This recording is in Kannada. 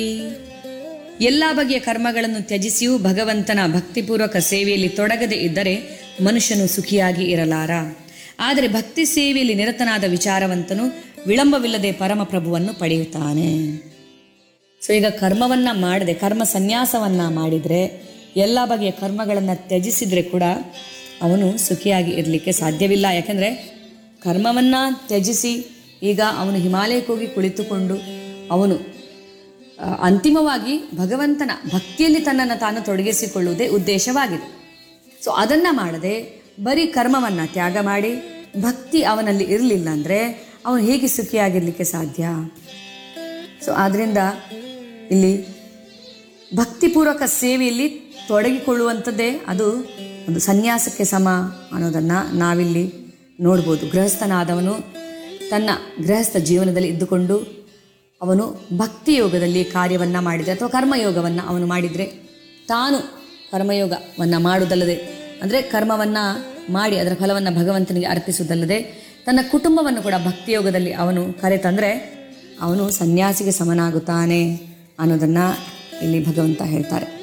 ಎಲ್ಲ ಬಗೆಯ ಕರ್ಮಗಳನ್ನು ತ್ಯಜಿಸಿಯೂ ಭಗವಂತನ ಭಕ್ತಿಪೂರ್ವಕ ಸೇವೆಯಲ್ಲಿ ತೊಡಗದೆ ಇದ್ದರೆ ಮನುಷ್ಯನು ಸುಖಿಯಾಗಿ ಇರಲಾರ ಆದರೆ ಭಕ್ತಿ ಸೇವೆಯಲ್ಲಿ ನಿರತನಾದ ವಿಚಾರವಂತನು ವಿಳಂಬವಿಲ್ಲದೆ ಪರಮಪ್ರಭುವನ್ನು ಪಡೆಯುತ್ತಾನೆ ಸೊ ಈಗ ಕರ್ಮವನ್ನ ಮಾಡದೆ ಕರ್ಮ ಸನ್ಯಾಸವನ್ನ ಮಾಡಿದರೆ ಎಲ್ಲ ಬಗೆಯ ಕರ್ಮಗಳನ್ನು ತ್ಯಜಿಸಿದರೆ ಕೂಡ ಅವನು ಸುಖಿಯಾಗಿ ಇರಲಿಕ್ಕೆ ಸಾಧ್ಯವಿಲ್ಲ ಯಾಕೆಂದರೆ ಕರ್ಮವನ್ನ ತ್ಯಜಿಸಿ ಈಗ ಅವನು ಹಿಮಾಲಯಕ್ಕೆ ಹೋಗಿ ಕುಳಿತುಕೊಂಡು ಅವನು ಆ, ಅಂತಿಮವಾಗಿ ಭಗವಂತನ ಭಕ್ತಿಯಲ್ಲಿ ತನ್ನನ್ನು ತಾನು ತೊಡಗಿಸಿಕೊಳ್ಳುವುದೇ ಉದ್ದೇಶವಾಗಿದೆ ಸೊ ಅದನ್ನು ಮಾಡದೆ ಬರೀ ಕರ್ಮವನ್ನು ತ್ಯಾಗ ಮಾಡಿ ಭಕ್ತಿ ಅವನಲ್ಲಿ ಇರಲಿಲ್ಲ ಅಂದರೆ ಅವನು ಹೇಗೆ ಸುಖಿಯಾಗಿರಲಿಕ್ಕೆ ಸಾಧ್ಯ ಸೊ ಆದ್ದರಿಂದ ಇಲ್ಲಿ ಭಕ್ತಿಪೂರ್ವಕ ಸೇವೆಯಲ್ಲಿ ತೊಡಗಿಕೊಳ್ಳುವಂಥದ್ದೇ ಅದು ಒಂದು ಸನ್ಯಾಸಕ್ಕೆ ಸಮ ಅನ್ನೋದನ್ನು ನಾವಿಲ್ಲಿ ನೋಡ್ಬೋದು ಗೃಹಸ್ಥನಾದವನು ತನ್ನ ಗೃಹಸ್ಥ ಜೀವನದಲ್ಲಿ ಇದ್ದುಕೊಂಡು ಅವನು ಭಕ್ತಿ ಯೋಗದಲ್ಲಿ ಕಾರ್ಯವನ್ನು ಮಾಡಿದರೆ ಅಥವಾ ಕರ್ಮಯೋಗವನ್ನು ಅವನು ಮಾಡಿದರೆ ತಾನು ಕರ್ಮಯೋಗವನ್ನು ಮಾಡುವುದಲ್ಲದೆ ಅಂದರೆ ಕರ್ಮವನ್ನು ಮಾಡಿ ಅದರ ಫಲವನ್ನು ಭಗವಂತನಿಗೆ ಅರ್ಪಿಸುವುದಲ್ಲದೆ ತನ್ನ ಕುಟುಂಬವನ್ನು ಕೂಡ ಭಕ್ತಿಯೋಗದಲ್ಲಿ ಅವನು ಕರೆತಂದರೆ ಅವನು ಸನ್ಯಾಸಿಗೆ ಸಮನಾಗುತ್ತಾನೆ ಅನ್ನೋದನ್ನು ಇಲ್ಲಿ ಭಗವಂತ ಹೇಳ್ತಾರೆ